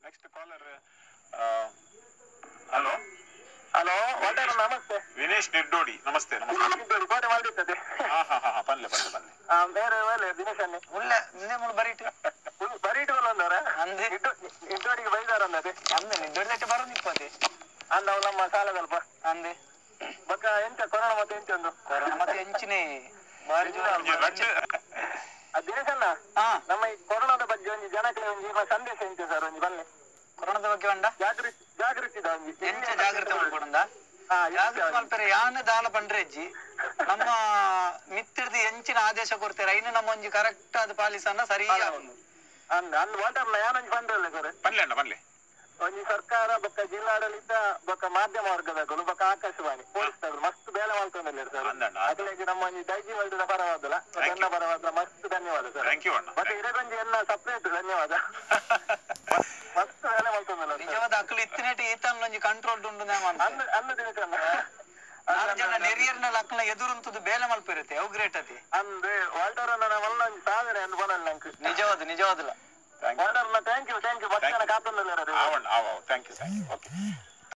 next caller hello hello water ನಮಸ್ತೆ ವಿನೇಶ್ ನಿಡ್ಡೋಡಿ ನಮಸ್ತೆ ನಮಸ್ತೆ ಕೋಟೆ ಮಾಡಿರ್ತದೆ ಹಾ ಹಾ ಹಾ ಹಾ ಪನ್ಲೆ ಪನ್ಲೆ ಪನ್ಲೆ ಆ, ಬೇರೆ ಒಳ್ಳೆ ದಿನೇಶ್ ಅನ್ನಿ ಮುಳ್ಳ ನಿನ್ನೆ ಮುಳ್ಳು ಬರೀಟು ಬರೀಟ್ ಬಂದವರ ಅಂದೆ ಇದ್ದೋಡಿಗೆ ಬೈದಾರ ಅನ್ನದೆ ಅಂದೆ ನಿದ್ದೊಡ್ದಟ್ಟು ಬರೋದು ಇಪ್ಪತ್ತೆ ಅಂದ ಅವ್ ನಮ್ಮ ಸಾಲದಲ್ಪ ಅಂದೆ ಬೊಕ್ಕ ಎಂತ ಕೊರೋನಾ ಮತ್ತೆ ಎಂತ ಒಂದು ಕೊರೋನಾ ಮತ್ತೆ ಹೆಂಚಿನೇ ಬಾರಿ ಜೋರ ಒಂಜಿ ರಡ್ಡ್ ಆ, ದಿನೇಶ್ ಅಣ್ಣ ಹಾ ನಮ್ಮ ಈ ಕೊರೋನಾದ ಬಗ್ಗೆ ಒಂದು ಜನಕ್ಕೆ ಒಂದು ಈಗ ಸಂದೇಶ ಎಂತ ಸರ್ ಒಂದು ಬನ್ನಿ ಕೊರೋನಾದ ಬಗ್ಗೆ ಬಂಡ ಜಾಗೃತಿ ಜಾಗೃತಿ ಒಂದು ಎಂಚ ಜಾಗ್ರತೆ ಮಾಡ್ಕೊಡಂದ ಹಾ, ಜಾಗ್ರತೆ ಮಲ್ಪೆರೆ ಯಾನ ದಾಲ ಪಂಡ್ರೆಜ್ಜಿ ನಮ್ಮ ಮಿತ್ತಿಡ್ದು ಎಂಚಿನ ಆದೇಶ ಕೊಡ್ತಾರೆ ಇನ್ನು ನಮ್ಮ ಒಂಜಿ ಕರೆಕ್ಟ್ ಅದು ಪಾಲಿಸನ್ನ ಸರಿ ಆಗುಂಡು ಅಂದ ಅಂದ್ ವಾಟರ್ನ ಯಾನೊಂದು ಬಂದ್ರಲ್ಲ ಸರ್ ಪನ್ಲೆ ಅಣ್ಣ ಪನ್ಲೆ ಒಂಜಿ ಸರ್ಕಾರ ಬೊಕ್ಕ ಜಿಲ್ಲಾಡಳಿತ ಬೊಕ್ಕ ಮಾಧ್ಯಮ ವರ್ಗದಗಳು ಬೊಕ್ಕ ಆಕಾಶವಾಣಿ ಪೊಲೀಸ್ನವರು ಮಸ್ತ್ ಬೇಲೆ ಮಾಡ್ಕೊಂಡಿಲ್ಲ ಸರ್ ಅಂದಣ್ಣ ಅದಕ್ಕೆ ನಮ್ಮ ಒಂಜಿ ದೈಜಿ ವರ್ಗದ ಪರವಾದಲ್ಲ ನನ್ನ ಪರವಾದ ಮಸ್ತ್ ಧನ್ಯವಾದ ಸರ್ ಥ್ಯಾಂಕ್ ಯು ಅಣ್ಣ ಮತ್ತೆ ಇದಕ್ಕೊಂದು ಎಲ್ಲ ಸಪ್ರೇಟ್ ಧನ್ಯವಾದ ಮಸ್ತ್ ಬೇಲೆ ಮಾಡ್ಕೊಂಡಿಲ್ಲ ಸರ್ ನಿಜವಾದ ಅಕ್ಕಲು ಇತ್ತಿನೇಟಿ ಈತನ ಒಂಜಿ ಕಂಟ್ರೋಲ್ ಉಂಡು ನಾವು ಅಂತ ಅಂದ ಅಂದ ದಿವಸ ನಾಲ್ಕು ಜನ ನೆರಿಯರ್ನಲ್ಲಿ ಅಕ್ಕಲ ಎದುರುಂತದ್ದು ಬೇಲೆ ಮಲ್ಪಿರುತ್ತೆ ಅವು ಗ್ರೇಟ್ ಅತಿ ಅಂದ್ರೆ ವಾಲ್ಟರ್ ಅನ್ನ ಮಲ್ಲ ಒಂದು ಸಾಧನೆ ಅಂತ ಬರಲ್ಲ ನಂಗೆ ನಿಜವಾದ ನಿಜವಾದಲ್ಲ thank you Walter thank you thank you ಮತ್ತೆ ಕಾತಂದಲ್ಲಿ ಆವಣ್ಣ ಆವ thank you thank you okay